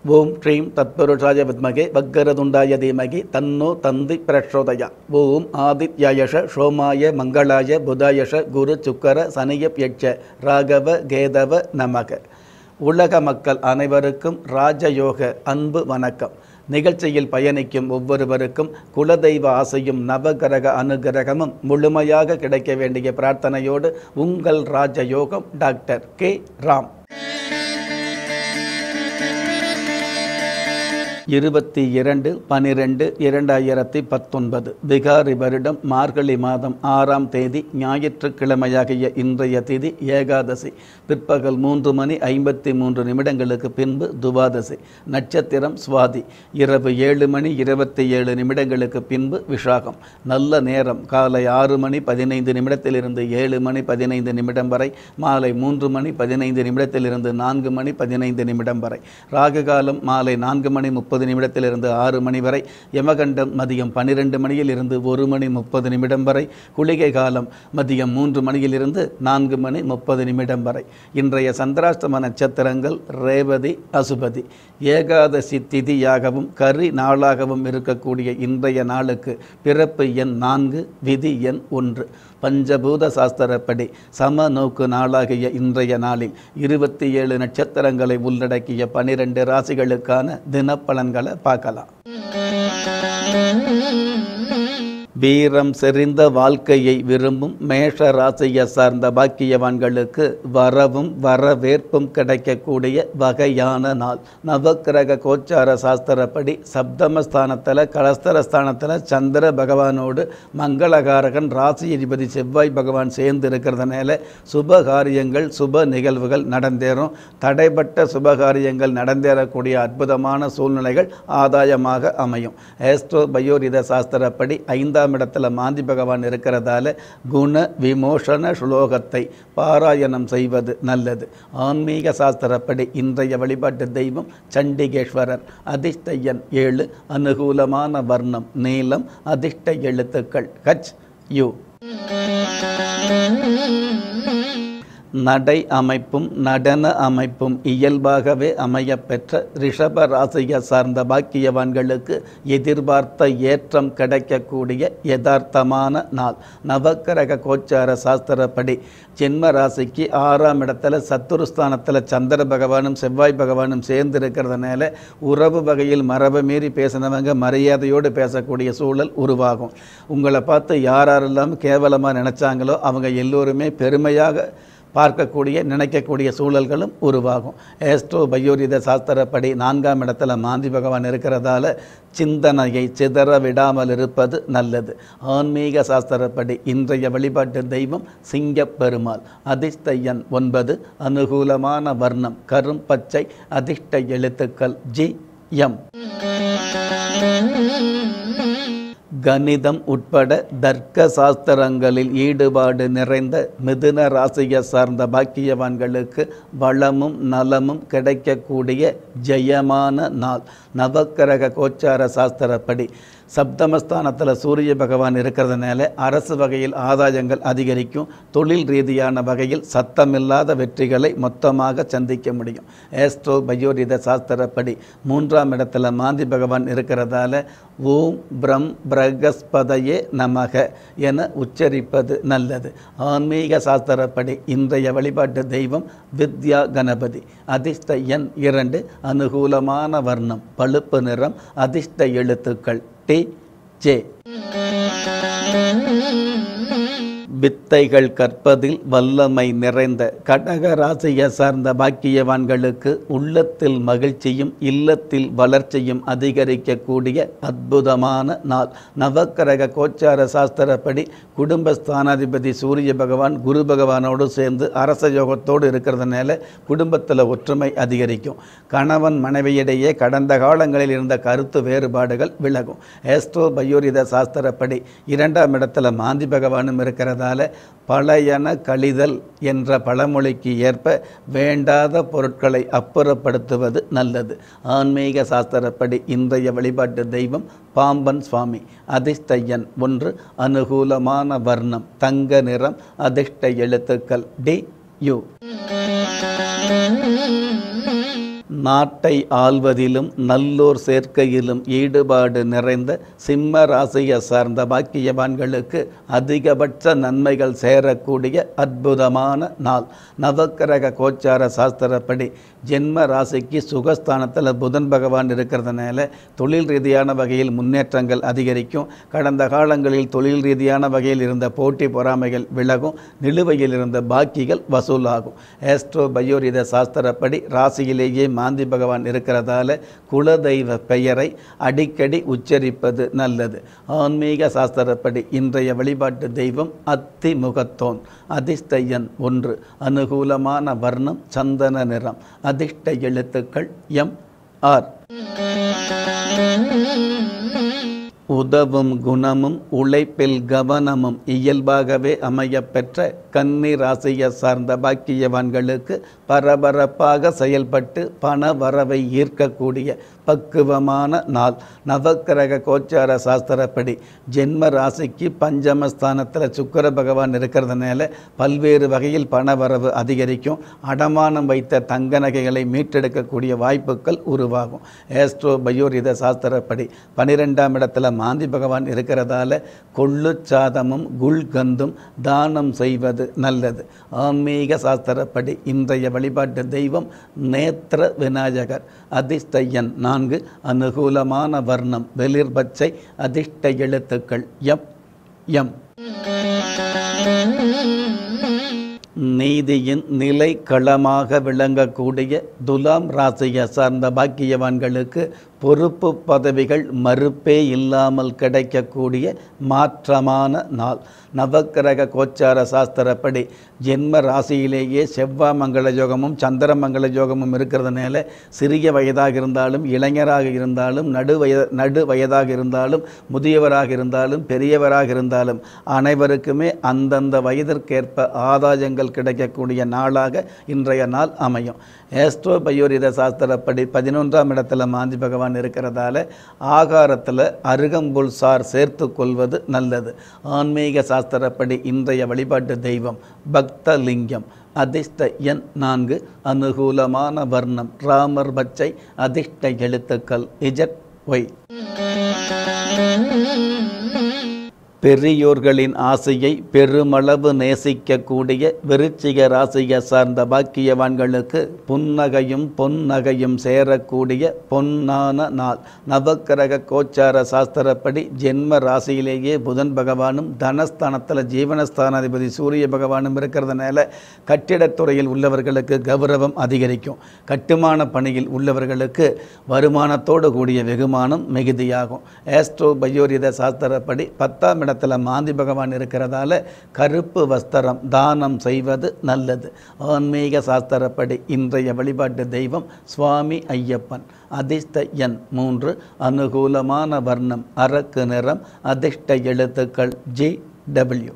ஓம் ஸ்ரீம் தத்புருஷாய வித்மகே வக்கரதுண்டாய தீமகி தன்னோ தந்தி பிரச்சோதயா ஓம் ஆதித்யாயஷ சோமாய மங்களாய புதாயஷ குரு சுக்கர சனியப் யட்ச ராகவ கேதவ நமக உலக மக்கள் அனைவருக்கும் ராஜயோக அன்பு வணக்கம் நிகழ்ச்சியில் பயணிக்கும் ஒவ்வொருவருக்கும் குலதெய்வ ஆசையும் நவகிரக அனுகிரகமும் முழுமையாக கிடைக்க வேண்டிய பிரார்த்தனையோடு உங்கள் ராஜயோகம் டாக்டர் கே ராம் இருபத்தி இரண்டு பனிரெண்டு இரண்டாயிரத்தி பத்தொன்பது பிகாரி வருடம் மார்கழி மாதம் ஆறாம் தேதி ஞாயிற்றுக்கிழமையாகிய இன்றைய திதி ஏகாதசி பிற்பகல் மூன்று மணி ஐம்பத்தி மூன்று நிமிடங்களுக்கு பின்பு துவாதசி நட்சத்திரம் சுவாதி இரவு ஏழு மணி இருபத்தி ஏழு நிமிடங்களுக்கு பின்பு விஷாகம் நல்ல நேரம் காலை ஆறு மணி பதினைந்து நிமிடத்திலிருந்து ஏழு மணி பதினைந்து நிமிடம் வரை மாலை மூன்று மணி பதினைந்து நிமிடத்திலிருந்து நான்கு மணி பதினைந்து நிமிடம் வரை ராகு காலம் மாலை நான்கு மணி முப்பது நிமிடத்திலிருந்து ஆறு மணி வரை யமகண்டம் மதியம் பன்னிரெண்டு மணியில் இருந்து ஒரு மணி முப்பது நிமிடம் வரை குளிகை காலம் மதியம் மூன்று மணியிலிருந்து நான்கு மணி முப்பது நிமிடம் வரை இன்றைய சந்திராஷ்டம நட்சத்திரங்கள் ரேவதி அசுபதி ஏகாதசி திதியாகவும் கரி நாளாகவும் இருக்கக்கூடிய இன்றைய நாளுக்கு பிறப்பு எண் நான்கு விதி எண் ஒன்று பஞ்சபூத சாஸ்திரப்படி சம நோக்கு நாளாகிய இன்றைய நாளில் இருபத்தி ஏழு நட்சத்திரங்களை உள்ளடக்கிய பனிரெண்டு ராசிகளுக்கான தினப்பலன்களை பார்க்கலாம் வீரம் செறிந்த வாழ்க்கையை விரும்பும் மேஷ ராசியை சார்ந்த பாக்கியவான்களுக்கு வரவும் வரவேற்பும் கிடைக்கக்கூடிய வகையான நாள் நவக்கிரக கோச்சார சாஸ்திரப்படி சப்தமஸ்தானத்தில் கலஸ்தரஸ்தானத்தில் சந்திர பகவானோடு மங்களகாரகன் ராசி அதிபதி செவ்வாய் பகவான் சேர்ந்து இருக்கிறதுனால சுப காரியங்கள் சுப நிகழ்வுகள் நடந்தேறும் தடைப்பட்ட சுப காரியங்கள் நடந்தேறக்கூடிய அற்புதமான சூழ்நிலைகள் ஆதாயமாக அமையும் ஏஸ்ட்ரோ பயோரித சாஸ்திரப்படி ஐந்தாம் இடத்துல மாந்தி பகவான் இருக்கிறதால குண விமோசன ஸ்லோகத்தை பாராயணம் செய்வது நல்லது ஆன்மீக சாஸ்திரப்படி இன்றைய வழிபாட்டு தெய்வம் சண்டிகேஸ்வரர் அதிர்ஷ்ட எண் ஏழு அனுகூலமான வர்ணம் நீலம் அதிர்ஷ்ட எழுத்துக்கள் ஹச் யு நடை அமைப்பும் நடன அமைப்பும் இயல்பாகவே அமையப்பெற்ற ரிஷப ராசியை சார்ந்த பாக்கியவான்களுக்கு எதிர்பார்த்த ஏற்றம் கிடைக்கக்கூடிய யதார்த்தமான நாள் நவக்கிரக கோச்சார சாஸ்திரப்படி ஜென்ம ராசிக்கு ஆறாம் இடத்துல சத்துருஸ்தானத்தில் சந்திர பகவானும் செவ்வாய் பகவானும் சேர்ந்து இருக்கிறதுனால உறவு வகையில் மரபு மீறி பேசினவங்க மரியாதையோடு பேசக்கூடிய சூழல் உருவாகும் உங்களை பார்த்து யாரெல்லாம் கேவலமாக நினச்சாங்களோ அவங்க எல்லோருமே பெருமையாக பார்க்கக்கூடிய நினைக்கக்கூடிய சூழல்களும் உருவாகும் ஏஸ்ட்ரோ பயோரித சாஸ்திரப்படி நான்காம் இடத்துல மாந்தி பகவான் இருக்கிறதால சிந்தனையை சிதற விடாமல் இருப்பது நல்லது ஆன்மீக சாஸ்திரப்படி இன்றைய வழிபாட்டு தெய்வம் சிங்கப் பெருமாள் அதிர்ஷ்ட எண் ஒன்பது அனுகூலமான வர்ணம் கரும் பச்சை அதிர்ஷ்ட எழுத்துக்கள் ஜி எம் கணிதம் உட்பட தர்க்க சாஸ்திரங்களில் ஈடுபாடு நிறைந்த மிதுன ராசியை சார்ந்த பாக்கியவான்களுக்கு வளமும் நலமும் கிடைக்கக்கூடிய ஜெயமான நாள் நவக்கிரக கோச்சார சாஸ்திரப்படி சப்தமஸ்தானத்தில் சூரிய பகவான் இருக்கிறதுனால அரசு வகையில் ஆதாயங்கள் அதிகரிக்கும் தொழில் ரீதியான வகையில் சத்தமில்லாத வெற்றிகளை மொத்தமாக சந்திக்க முடியும் ஏஸ்ட்ரோ பயோரித சாஸ்திரப்படி மூன்றாம் இடத்துல மாந்தி பகவான் இருக்கிறதால ஓம் பிரம் பிரகஸ்பதையே நமக என உச்சரிப்பது நல்லது ஆன்மீக சாஸ்திரப்படி இன்றைய வழிபாட்டு தெய்வம் வித்யா கணபதி அதிர்ஷ்ட எண் இரண்டு அனுகூலமான வர்ணம் பழுப்பு நிறம் அதிர்ஷ்ட எழுத்துக்கள் டி ஜே வித்தைகள் கற்பதில் வல்லமை நிறைந்த கடக ராசியை சார்ந்த பாக்கியவான்களுக்கு உள்ளத்தில் மகிழ்ச்சியும் இல்லத்தில் வளர்ச்சியும் அதிகரிக்கக்கூடிய அற்புதமான நாள் நவக்கிரக கோச்சார சாஸ்திரப்படி குடும்பஸ்தானாதிபதி சூரிய பகவான் குரு பகவானோடு சேர்ந்து அரச யோகத்தோடு இருக்கிறதுனால குடும்பத்தில் ஒற்றுமை அதிகரிக்கும் கணவன் மனைவியிடையே கடந்த காலங்களில் இருந்த கருத்து வேறுபாடுகள் விலகும் ஏஸ்ட்ரோ பயோரித சாஸ்திரப்படி இரண்டாம் இடத்துல மாந்தி பகவானும் இருக்கிறதால பழையன கழிதல் என்ற பழமொழிக்கு ஏற்ப வேண்டாத பொருட்களை அப்புறப்படுத்துவது நல்லது ஆன்மீக சாஸ்திரப்படி இன்றைய வழிபாட்டு தெய்வம் பாம்பன் சுவாமி அதிர்ஷ்ட எண் ஒன்று அனுகூலமான வர்ணம் தங்க நிறம் அதிர்ஷ்ட எழுத்துக்கள் டி யு நாட்டை ஆள்வதிலும் நல்லோர் சேர்க்கையிலும் ஈடுபாடு நிறைந்த சிம்ம ராசியை சார்ந்த பாக்கியவான்களுக்கு அதிகபட்ச நன்மைகள் சேரக்கூடிய அற்புதமான நாள் நவக்கிரக கோச்சார சாஸ்திரப்படி ஜென்ம ராசிக்கு சுகஸ்தானத்தில் புதன் பகவான் இருக்கிறதுனால தொழில் ரீதியான வகையில் முன்னேற்றங்கள் அதிகரிக்கும் கடந்த காலங்களில் தொழில் ரீதியான வகையில் இருந்த போட்டி பொறாமைகள் விலகும் நிலுவையில் இருந்த பாக்கிகள் வசூலாகும் ஏஸ்ட்ரோ பயோரித சாஸ்திரப்படி ராசியிலேயே மாந்தி பகவான் இருக்கிறதால குலதெய்வ பெயரை அடிக்கடி உச்சரிப்பது நல்லது ஆன்மீக சாஸ்திரப்படி இன்றைய வழிபாட்டு தெய்வம் அத்தி முகத்தோன் அதிர்ஷ்டயன் ஒன்று அனுகூலமான வர்ணம் சந்தன நிறம் அதிர்ஷ்ட எழுத்துக்கள் எம் ஆர் உதவும் குணமும் உழைப்பில் கவனமும் இயல்பாகவே அமையப்பெற்ற கன்னி ராசியை சார்ந்த பாக்கியவான்களுக்கு பரபரப்பாக செயல்பட்டு பண வரவை ஈர்க்கக்கூடிய பக்குவமான நாள் நவக்கிரக கோச்சார சாஸ்திரப்படி ஜென்ம ராசிக்கு பஞ்சமஸ்தானத்தில் சுக்கர பகவான் இருக்கிறதுனால பல்வேறு வகையில் பண வரவு அதிகரிக்கும் அடமானம் வைத்த தங்க நகைகளை மீட்டெடுக்கக்கூடிய வாய்ப்புகள் உருவாகும் ஏஸ்ட்ரோ பயோரித சாஸ்திரப்படி பனிரெண்டாம் இடத்துல மாந்தி பகவான் இருக்கிறதால கொள்ளு சாதமும் குல்கந்தும் தானம் செய்வது நல்லது ஆன்மீக சாஸ்திரப்படி இன்றைய வழிபாட்டு தெய்வம் நேத்திர விநாயகர் அதிர்ஷ்டயன் நான்கு அனுகூலமான வர்ணம் வெளிர் பச்சை அதிர்ஷ்ட எழுத்துக்கள் எம் எம் நீதியின் நிலை களமாக விளங்கக்கூடிய துலாம் ராசியை சார்ந்த பாக்கியவான்களுக்கு பொறுப்பு பதவிகள் மறுப்பே இல்லாமல் கிடைக்கக்கூடிய மாற்றமான நாள் நவக்கிரக கோச்சார சாஸ்திரப்படி ஜென்ம ராசியிலேயே செவ்வாய் மங்கள யோகமும் சந்திர மங்கள யோகமும் இருக்கிறதுனால சிறிய வயதாக இருந்தாலும் இளைஞராக இருந்தாலும் நடு வய நடு வயதாக இருந்தாலும் முதியவராக இருந்தாலும் பெரியவராக இருந்தாலும் அனைவருக்குமே அந்தந்த வயதிற்கேற்ப ஆதாயங்கள் கிடைக்கக்கூடிய நாளாக இன்றைய நாள் அமையும் ஏஸ்ட்ரோ பயோரித சாஸ்திரப்படி பதினொன்றாம் இடத்துல மாந்தி பகவான் இருக்கிறதால ஆகாரத்தில் அருகம்புல் சார் சேர்த்து கொள்வது நல்லது ஆன்மீக சாஸ்திரப்படி இன்றைய வழிபாட்டு தெய்வம் பக்தலிங்கம் அதிர்ஷ்ட எண் நான்கு அனுகூலமான வர்ணம் ராமர் பச்சை அதிர்ஷ்ட எழுத்துக்கள் இஜட் ஒய் பெரியோர்களின் ஆசையை பெருமளவு நேசிக்கக்கூடிய விருச்சிக ராசியை சார்ந்த பாக்கியவான்களுக்கு புன்னகையும் பொன்னகையும் சேரக்கூடிய பொன்னான நாள் நவக்கிரக கோச்சார சாஸ்திரப்படி ஜென்ம ராசியிலேயே புதன் பகவானும் தனஸ்தானத்தில் ஜீவனஸ்தானாதிபதி சூரிய பகவானும் இருக்கிறதுனால கட்டிடத்துறையில் உள்ளவர்களுக்கு கௌரவம் அதிகரிக்கும் கட்டுமான பணியில் உள்ளவர்களுக்கு வருமானத்தோடு கூடிய வெகுமானம் மிகுதியாகும் ஏஸ்ட்ரோ பயோரித சாஸ்திரப்படி பத்தாம் இடத்துல மாந்தி பகவான் இருக்கிறதால கருப்பு வஸ்திரம் தானம் செய்வது நல்லது ஆன்மீக சாஸ்திரப்படி இன்றைய வழிபாட்டு தெய்வம் சுவாமி ஐயப்பன் அதிர்ஷ்ட எண் மூன்று அனுகூலமான வர்ணம் அரக்கு நிறம் அதிர்ஷ்ட எழுத்துக்கள் ஜி டபிள்யூ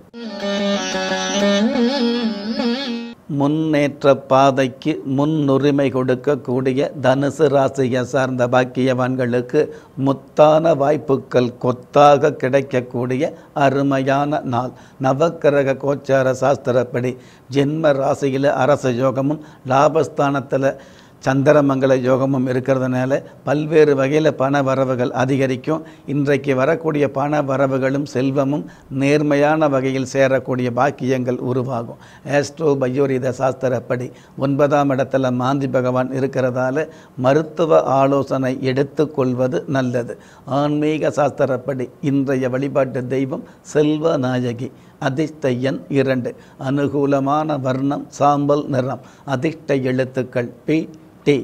முன்னேற்ற பாதைக்கு முன்னுரிமை கொடுக்கக்கூடிய தனுசு ராசியை சார்ந்த பாக்கியவான்களுக்கு முத்தான வாய்ப்புகள் கொத்தாக கிடைக்கக்கூடிய அருமையான நாள் நவக்கிரக கோச்சார சாஸ்திரப்படி ஜென்ம ராசியில் அரச யோகமும் லாபஸ்தானத்தில் சந்திரமங்கல யோகமும் இருக்கிறதுனால பல்வேறு வகையில் பண வரவுகள் அதிகரிக்கும் இன்றைக்கு வரக்கூடிய பண வரவுகளும் செல்வமும் நேர்மையான வகையில் சேரக்கூடிய பாக்கியங்கள் உருவாகும் ஆஸ்ட்ரோ பயோரித சாஸ்திரப்படி ஒன்பதாம் இடத்துல மாந்தி பகவான் இருக்கிறதால மருத்துவ ஆலோசனை எடுத்துக்கொள்வது நல்லது ஆன்மீக சாஸ்திரப்படி இன்றைய வழிபாட்டு தெய்வம் செல்வ நாயகி அதிர்ஷ்ட எண் இரண்டு அனுகூலமான வர்ணம் சாம்பல் நிறம் அதிர்ஷ்ட எழுத்துக்கள் பி டி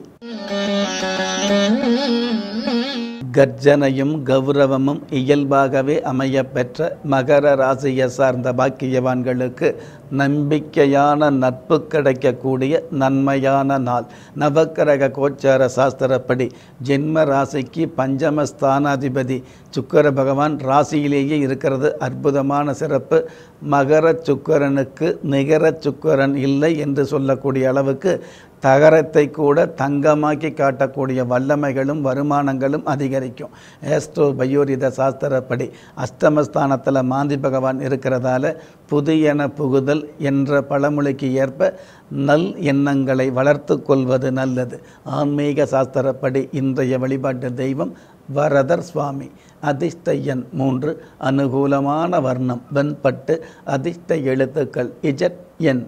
கர்ஜனையும் கௌரவமும் இயல்பாகவே அமையப்பெற்ற மகர ராசியை சார்ந்த பாக்கியவான்களுக்கு நம்பிக்கையான நட்பு கிடைக்கக்கூடிய நன்மையான நாள் நவக்கிரக கோச்சார சாஸ்திரப்படி ஜென்ம ராசிக்கு பஞ்சம ஸ்தானாதிபதி சுக்கர பகவான் ராசியிலேயே இருக்கிறது அற்புதமான சிறப்பு மகர சுக்கரனுக்கு நிகர சுக்கரன் இல்லை என்று சொல்லக்கூடிய அளவுக்கு தகரத்தை கூட தங்கமாக்கி காட்டக்கூடிய வல்லமைகளும் வருமானங்களும் அதிகரிக்கும் ஏஸ்ட்ரோ பயோரித சாஸ்திரப்படி அஷ்டமஸ்தானத்தில் மாந்தி பகவான் இருக்கிறதால புதியன புகுதல் என்ற பழமொழிக்கு ஏற்ப நல் எண்ணங்களை வளர்த்து கொள்வது நல்லது ஆன்மீக சாஸ்திரப்படி இன்றைய வழிபாட்டு தெய்வம் வரதர் சுவாமி அதிர்ஷ்ட எண் மூன்று அனுகூலமான வர்ணம் வெண்பட்டு அதிர்ஷ்ட எழுத்துக்கள் இஜட் எண்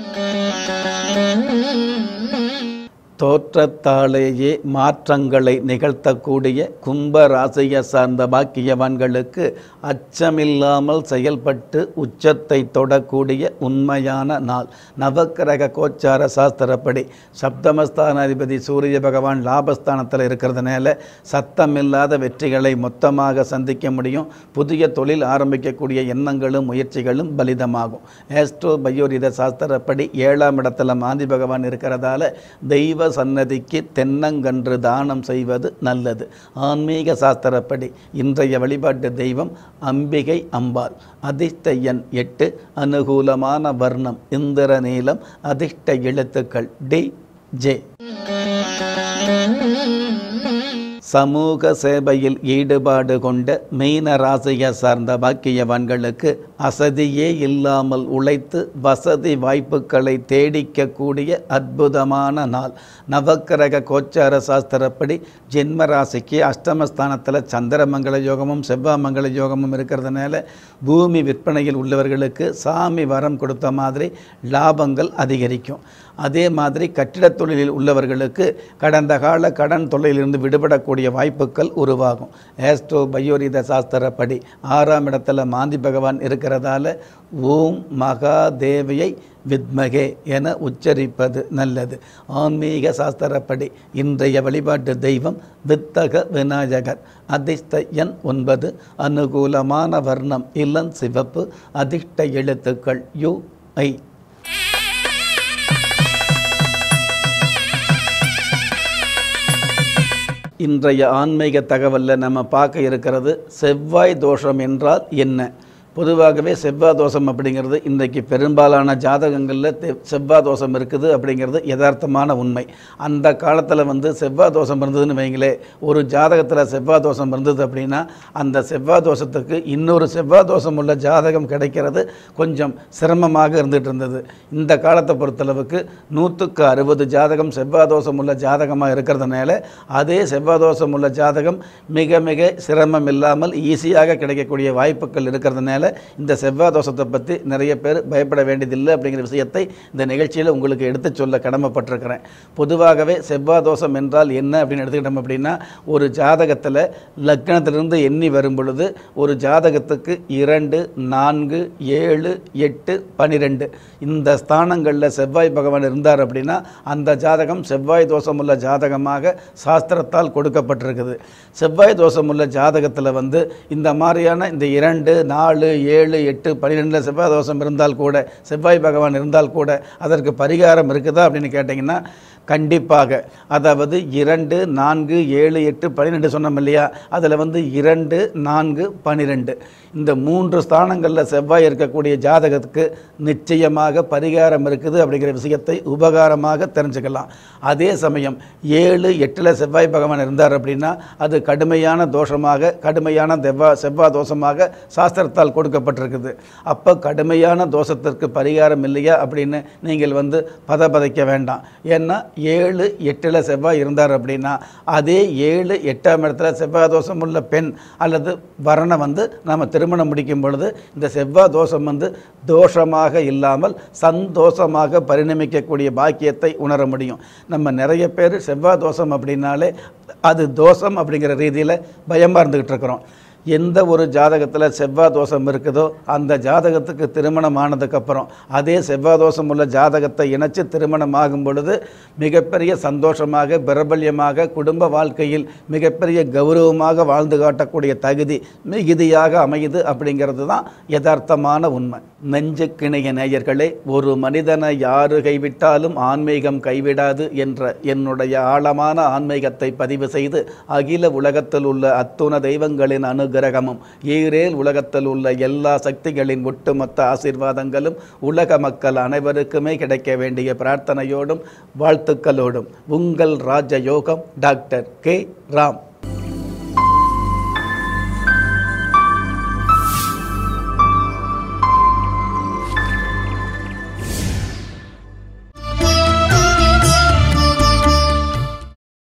தோற்றத்தாலேயே மாற்றங்களை நிகழ்த்தக்கூடிய கும்ப ராசியை சார்ந்த பாக்கியவான்களுக்கு அச்சமில்லாமல் செயல்பட்டு உச்சத்தை தொடக்கூடிய உண்மையான நாள் நவக்கிரக கோச்சார சாஸ்திரப்படி சப்தமஸ்தானாதிபதி சூரிய பகவான் லாபஸ்தானத்தில் இருக்கிறதுனால சத்தமில்லாத வெற்றிகளை மொத்தமாக சந்திக்க முடியும் புதிய தொழில் ஆரம்பிக்கக்கூடிய எண்ணங்களும் முயற்சிகளும் பலிதமாகும் ஏஸ்ட்ரோ பயோரித சாஸ்திரப்படி ஏழாம் இடத்துல மாந்தி பகவான் இருக்கிறதால தெய்வ சன்னதிக்கு தென்னங்கன்று தானம் செய்வது நல்லது ஆன்மீக சாஸ்திரப்படி இன்றைய வழிபாட்டு தெய்வம் அம்பிகை அம்பாள் அதிர்ஷ்ட எண் எட்டு அனுகூலமான வர்ணம் இந்திர நீலம் அதிர்ஷ்ட எழுத்துக்கள் டி ஜே சமூக சேவையில் ஈடுபாடு கொண்ட மீன ராசியை சார்ந்த பாக்கியவான்களுக்கு அசதியே இல்லாமல் உழைத்து வசதி வாய்ப்புகளை தேடிக்கக்கூடிய அற்புதமான நாள் நவக்கிரக கோச்சார சாஸ்திரப்படி ஜென்ம ராசிக்கு அஷ்டமஸ்தானத்தில் சந்திரமங்கல யோகமும் செவ்வாமங்கல யோகமும் இருக்கிறதுனால பூமி விற்பனையில் உள்ளவர்களுக்கு சாமி வரம் கொடுத்த மாதிரி லாபங்கள் அதிகரிக்கும் அதே மாதிரி கட்டிடத் தொழிலில் உள்ளவர்களுக்கு கடந்த கால கடன் தொல்லையிலிருந்து விடுபடக்கூடிய வாய்ப்புகள் உருவாகும் ஏஸ்ட்ரோ பயோரித சாஸ்திரப்படி ஆறாம் இடத்துல மாந்தி பகவான் இருக்கிறதால ஓம் மகாதேவியை வித்மகே என உச்சரிப்பது நல்லது ஆன்மீக சாஸ்திரப்படி இன்றைய வழிபாட்டு தெய்வம் வித்தக விநாயகர் அதிர்ஷ்ட எண் ஒன்பது அனுகூலமான வர்ணம் இளம் சிவப்பு அதிர்ஷ்ட எழுத்துக்கள் யு ஐ இன்றைய ஆன்மீக தகவலில் நம்ம பார்க்க இருக்கிறது செவ்வாய் தோஷம் என்றால் என்ன பொதுவாகவே செவ்வாய் தோஷம் அப்படிங்கிறது இன்றைக்கு பெரும்பாலான ஜாதகங்களில் தெ- செவ்வாய் தோஷம் இருக்குது அப்படிங்கிறது யதார்த்தமான உண்மை அந்த காலத்தில் வந்து செவ்வாய் தோஷம் இருந்ததுன்னு வைங்களே ஒரு ஜாதகத்தில் செவ்வாய் தோஷம் இருந்தது அப்படின்னா அந்த செவ்வாய் தோஷத்துக்கு இன்னொரு செவ்வாய் தோஷம் உள்ள ஜாதகம் கிடைக்கிறது கொஞ்சம் சிரமமாக இருந்துகிட்டு இருந்தது இந்த காலத்தை பொறுத்தளவுக்கு நூற்றுக்கு அறுபது ஜாதகம் செவ்வாய் தோஷம் உள்ள ஜாதகமாக இருக்கிறதுனால அதே செவ்வாய் தோஷம் உள்ள ஜாதகம் மிக மிக சிரமம் இல்லாமல் ஈஸியாக கிடைக்கக்கூடிய வாய்ப்புகள் இருக்கிறதுனால இந்த செவ்வாய் தோஷத்தை பற்றி நிறைய பேர் பயப்பட வேண்டியதில்லை அப்படிங்கிற விஷயத்தை இந்த நிகழ்ச்சியில் உங்களுக்கு எடுத்துச் சொல்ல கடமைப்பட்டிருக்கிறேன் பொதுவாகவே செவ்வாய் தோஷம் என்றால் என்ன அப்படின்னு எடுத்துக்கிட்டோம் அப்படின்னா ஒரு ஜாதகத்தில் லக்னத்திலிருந்து எண்ணி வரும் பொழுது ஒரு ஜாதகத்துக்கு இரண்டு நான்கு ஏழு எட்டு பனிரெண்டு இந்த ஸ்தானங்களில் செவ்வாய் பகவான் இருந்தார் அப்படின்னா அந்த ஜாதகம் செவ்வாய் தோஷம் உள்ள ஜாதகமாக சாஸ்திரத்தால் கொடுக்கப்பட்டிருக்குது செவ்வாய் தோஷம் உள்ள ஜாதகத்தில் வந்து இந்த மாதிரியான இந்த இரண்டு நாலு ஏழு எட்டு பன்னிரெண்டில் செவ்வாய் தோஷம் இருந்தால் கூட செவ்வாய் பகவான் இருந்தால் கூட அதற்கு பரிகாரம் இருக்குதா அப்படின்னு கேட்டிங்கன்னா கண்டிப்பாக அதாவது இரண்டு நான்கு ஏழு எட்டு பன்னிரெண்டு சொன்னோம் இல்லையா அதில் வந்து இரண்டு நான்கு பன்னிரெண்டு இந்த மூன்று ஸ்தானங்களில் செவ்வாய் இருக்கக்கூடிய ஜாதகத்துக்கு நிச்சயமாக பரிகாரம் இருக்குது அப்படிங்கிற விஷயத்தை உபகாரமாக தெரிஞ்சுக்கலாம் அதே சமயம் ஏழு எட்டில் செவ்வாய் பகவான் இருந்தார் அப்படின்னா அது கடுமையான தோஷமாக கடுமையான தெவ்வா செவ்வாய் தோஷமாக சாஸ்திரத்தால் கொடுக்கப்பட்டிருக்குது அப்போ கடுமையான தோஷத்திற்கு பரிகாரம் இல்லையா அப்படின்னு நீங்கள் வந்து பதபதைக்க வேண்டாம் ஏன்னா ஏழு எட்டில் செவ்வாய் இருந்தார் அப்படின்னா அதே ஏழு எட்டாம் இடத்துல செவ்வாய் தோஷம் உள்ள பெண் அல்லது வரணை வந்து நம்ம திருமணம் முடிக்கும் பொழுது இந்த செவ்வாய் தோஷம் வந்து தோஷமாக இல்லாமல் சந்தோஷமாக பரிணமிக்கக்கூடிய பாக்கியத்தை உணர முடியும் நம்ம நிறைய பேர் செவ்வாய் தோஷம் அப்படின்னாலே அது தோஷம் அப்படிங்கிற ரீதியில் பயமாக இருந்துக்கிட்டு இருக்கிறோம் எந்த ஒரு ஜாதகத்தில் செவ்வாய் தோஷம் இருக்குதோ அந்த ஜாதகத்துக்கு திருமணம் ஆனதுக்கப்புறம் அதே செவ்வாய் தோஷம் உள்ள ஜாதகத்தை இணைச்சு திருமணம் ஆகும் பொழுது மிகப்பெரிய சந்தோஷமாக பிரபல்யமாக குடும்ப வாழ்க்கையில் மிகப்பெரிய கௌரவமாக வாழ்ந்து காட்டக்கூடிய தகுதி மிகுதியாக அமையுது அப்படிங்கிறது தான் யதார்த்தமான உண்மை நெஞ்சுக்கிணைய நேயர்களே ஒரு மனிதனை யாரு கைவிட்டாலும் ஆன்மீகம் கைவிடாது என்ற என்னுடைய ஆழமான ஆன்மீகத்தை பதிவு செய்து அகில உலகத்தில் உள்ள அத்துண தெய்வங்களின் அனுகிரகம் கிரகமும் ஈரேல் உலகத்தில் உள்ள எல்லா சக்திகளின் ஒட்டுமொத்த ஆசீர்வாதங்களும் உலக மக்கள் அனைவருக்குமே கிடைக்க வேண்டிய பிரார்த்தனையோடும் வாழ்த்துக்களோடும் உங்கள் ராஜயோகம் டாக்டர் கே ராம்